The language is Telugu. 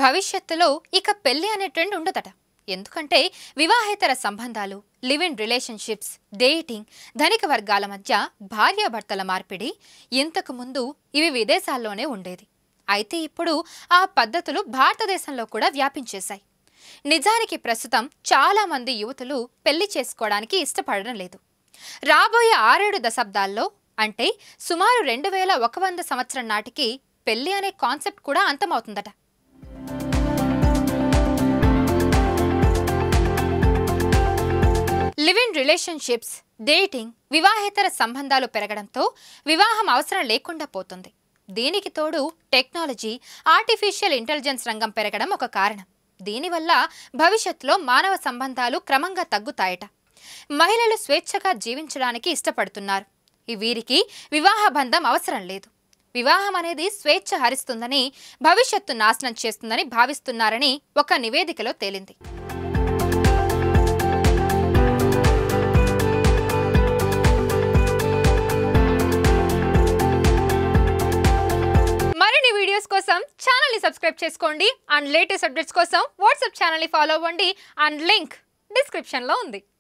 భవిష్యత్తులో ఇక పెళ్లి అనే ట్రెండ్ ఉండదట ఎందుకంటే వివాహేతర సంబంధాలు లివ్ ఇన్ రిలేషన్షిప్స్ డేటింగ్ ధనిక వర్గాల మధ్య భార్యాభర్తల మార్పిడి ఇంతకు ముందు ఇవి విదేశాల్లోనే ఉండేది అయితే ఇప్పుడు ఆ పద్ధతులు భారతదేశంలో కూడా వ్యాపించేశాయి నిజానికి ప్రస్తుతం చాలా మంది యువతులు పెళ్లి చేసుకోవడానికి ఇష్టపడడం లేదు రాబోయే ఆరేడు దశాబ్దాల్లో అంటే సుమారు రెండు వేల ఒక వంద సంవత్సరం నాటికి పెళ్లి అనే కాన్సెప్ట్ కూడా అంతమవుతుందట లివ్ ఇన్ రిలేషన్షిప్స్ డేటింగ్ వివాహేతర సంబంధాలు పెరగడంతో వివాహం అవసరం లేకుండా పోతుంది దీనికి తోడు టెక్నాలజీ ఆర్టిఫిషియల్ ఇంటెలిజెన్స్ రంగం పెరగడం ఒక కారణం దీనివల్ల భవిష్యత్తులో మానవ సంబంధాలు క్రమంగా తగ్గుతాయట మహిళలు స్వేచ్ఛగా జీవించడానికి ఇష్టపడుతున్నారు ఈ వీరికి వివాహ బంధం అవసరం లేదు వివాహం అనేది స్వేచ్ఛ హరిస్తుందని భవిష్యత్తు నాశనం చేస్తుందని భావిస్తున్నారని ఒక నివేదికలో తేలింది మరిన్ని వీడియోస్ కోసం ఛానల్ని సబ్స్క్రైబ్ చేసుకోండి అండ్ లేటెస్ట్ అప్డేట్స్ కోసం వాట్సాప్ ఛానల్ని ఫాలో అవ్వండి అండ్ లింక్ డిస్క్రిప్షన్లో ఉంది